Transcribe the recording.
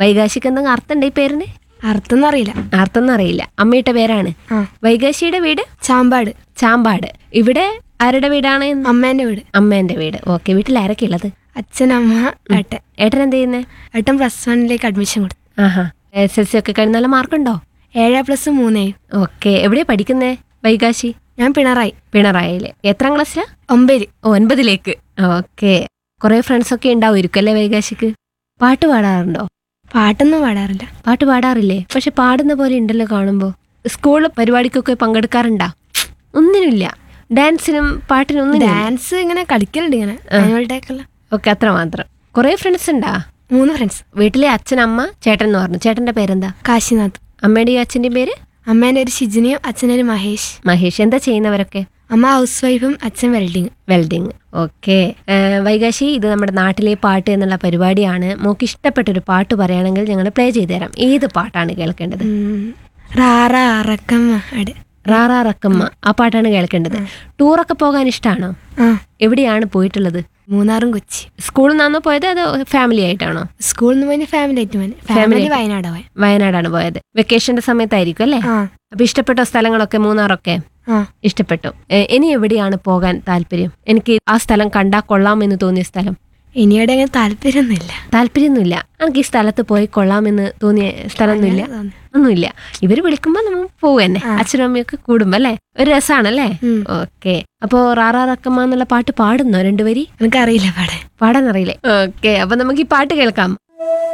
വൈകാശിക്ക് എന്തെങ്കിലും അർത്ഥമുണ്ട് ഈ പേരിന് അർത്ഥമൊന്നും അറിയില്ല അർത്ഥം അറിയില്ല അമ്മയുടെ പേരാണ് ആ വൈകാശിയുടെ വീട് ചാമ്പാട് ചാമ്പാട് ഇവിടെ ആരുടെ വീടാണ് അമ്മേന്റെ വീട് അമ്മേന്റെ വീട് ഓക്കെ വീട്ടിൽ ആരൊക്കെ ഉള്ളത് അച്ഛൻ അമ്മ ഏട്ടൻ ഏട്ടൻ എന്ത് ചെയ്യുന്നേ ഏട്ടൻ പ്ലസ് വണ്ണിലേക്ക് അഡ്മിഷൻ കൊടുത്തു ആഹാ എസ് എൽ സി ഒക്കെ കഴിഞ്ഞ് നല്ല മാർക്കുണ്ടോ ഏഴ് പ്ലസ് മൂന്നേയും ഓക്കെ എവിടെയാ പഠിക്കുന്നേ വൈകാശി ഞാൻ പിണറായി പിണറായില് എത്രാം ക്ലാസ്സിലാ ഒമ്പതില് ഒൻപതിലേക്ക് ഓക്കെ കുറെ ഫ്രണ്ട്സ് ഒക്കെ ഉണ്ടാവുമായിരിക്കും അല്ലേ വൈകാശിക്ക് പാട്ട് പാടാറുണ്ടോ പാട്ടൊന്നും പാടാറില്ല പാട്ട് പാടാറില്ലേ പക്ഷെ പാടുന്ന പോലെ ഉണ്ടല്ലോ കാണുമ്പോൾ സ്കൂൾ പരിപാടിക്കൊക്കെ പങ്കെടുക്കാറുണ്ടാ ഒന്നിനുമില്ല ഡാൻസിനും പാട്ടിനും ഒന്നിനും ഡാൻസ് ഇങ്ങനെ കളിക്കലുണ്ട് ഇങ്ങനെ ആനുവൽ ഡേക്കുള്ള ഓക്കെ അത്ര മാത്രം കുറെ ഫ്രണ്ട്സ് ഉണ്ടാ മൂന്ന് ഫ്രണ്ട്സ് വീട്ടിലെ അച്ഛൻ അമ്മ ചേട്ടൻ എന്ന് പറഞ്ഞു ചേട്ടന്റെ പേരെന്താ കാശിനാഥ് അമ്മയുടെയും അച്ഛൻ്റെയും പേര് അമ്മേൻ്റെ ഒരു ഷിജിനിയും അച്ഛൻ്റെ ഒരു മഹേഷ് മഹേഷ് എന്താ ചെയ്യുന്നവരൊക്കെ അമ്മ ഹൗസ് വൈഫും അച്ഛൻ വെൽഡിങ് വെൽഡിങ് ഓക്കെ വൈകാശി ഇത് നമ്മുടെ നാട്ടിലെ പാട്ട് എന്നുള്ള പരിപാടിയാണ് മോക്ക് ഇഷ്ടപ്പെട്ട ഒരു പാട്ട് പറയുകയാണെങ്കിൽ ഞങ്ങൾ പ്ലേ ചെയ്തു തരാം ഏത് പാട്ടാണ് കേൾക്കേണ്ടത് റാറ അറക്കം അട് റാറാ റക്കമ്മ ആ പാട്ടാണ് കേൾക്കേണ്ടത് ടൂറൊക്കെ പോകാൻ ഇഷ്ടമാണോ ആ എവിടെയാണ് പോയിട്ടുള്ളത് മൂന്നാറും കൊച്ചി സ്കൂളിൽ നിന്നാണോ പോയത് അതോ ഫാമിലി ആയിട്ടാണോ സ്കൂളിൽ നിന്ന് പോയി ഫാമിലി ആയിട്ട് പോയി ഫാമിലി വയനാട് പോയി വയനാടാണ് പോയത് വെക്കേഷന്റെ സമയത്തായിരിക്കും അല്ലേ ആ അപ്പൊ ഇഷ്ടപ്പെട്ട സ്ഥലങ്ങളൊക്കെ മൂന്നാറൊക്കെ ആ ഇഷ്ടപ്പെട്ടു ഏ, ഇനി എവിടെയാണ് പോകാൻ താല്പര്യം എനിക്ക് ആ സ്ഥലം കണ്ടാ കൊള്ളാമെന്ന് തോന്നിയ സ്ഥലം ഇനിയോടെ അങ്ങനെ താല്പര്യമൊന്നുമില്ല താല്പര്യമൊന്നുമില്ല എനിക്ക് ഈ സ്ഥലത്ത് പോയി കൊള്ളാമെന്ന് തോന്നിയ സ്ഥലമൊന്നുമില്ല അങ്ങനെ തോന്നി. ഒന്നുമില്ല ഇവര് വിളിക്കുമ്പോ നമ്മൾ പോവും തന്നെ അച്ഛനും അമ്മയൊക്കെ കൂടുമ്പോ അല്ലേ ഒരു രസാണല്ലേ ഉം. ഓക്കെ അപ്പോ റാറാ റക്കമ്മ എന്നുള്ള പാട്ട് പാടുന്നോ രണ്ടുപേരി എനിക്കറിയില്ല പാടെ പാടാൻ അറിയില്ലേ ഓക്കെ അപ്പൊ നമുക്ക് ഈ പാട്ട് കേൾക്കാം